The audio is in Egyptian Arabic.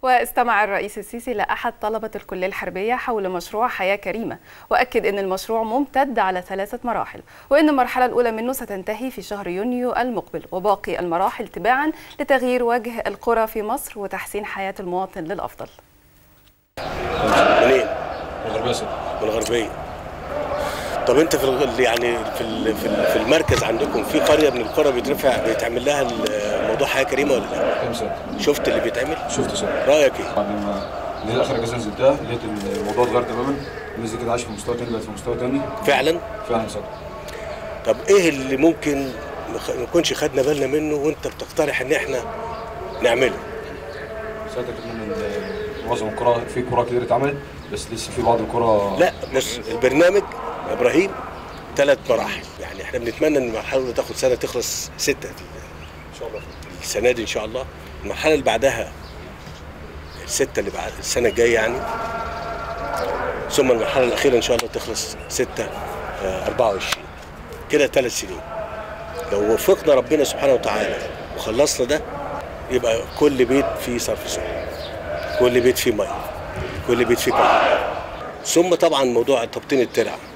واستمع الرئيس السيسي لأحد طلبة الكلية الحربية حول مشروع حياة كريمة وأكد أن المشروع ممتد على ثلاثة مراحل وأن المرحلة الأولى منه ستنتهي في شهر يونيو المقبل وباقي المراحل تباعا لتغيير وجه القرى في مصر وتحسين حياة المواطن للأفضل منين؟ من الغربية ست من الغربيه طب انت في الغ- يعني في ال- في ال- في المركز عندكم في قريه من القرى بيترفع بيتعمل لها الموضوع حياه كريمه ولا لا؟ كام سنة شفت اللي بيتعمل؟ شفت سنة رايك ايه؟ بعد ما نزل آخر أجازة نزلتها لقيت الموضوع اتغير تماما الناس دي كانت عايشة في مستوى تاني بقت في مستوى تاني فعلا؟ فعلا صدق طب ايه اللي ممكن ما خ- ما نكونش خدنا بالنا منه وانت بتقترح ان احنا نعمله؟ ساعتها كمان إن معظم القرى في قرى كتير اتعملت بس لسه في بعض القرى لا بص البرنامج يا ابراهيم ثلاث مراحل يعني احنا بنتمنى ان المرحله الاولى تاخد سنه تخلص سته ان شاء الله السنه دي ان شاء الله المرحله اللي بعدها السته اللي بعد السنه الجايه يعني ثم المرحله الاخيره ان شاء الله تخلص 6 24 كده ثلاث سنين لو وفقنا ربنا سبحانه وتعالى وخلصنا ده يبقى كل بيت فيه صرف صحي كل بيت فيه ميه كل بيت فيه كهرباء ثم طبعا موضوع تبطين الترع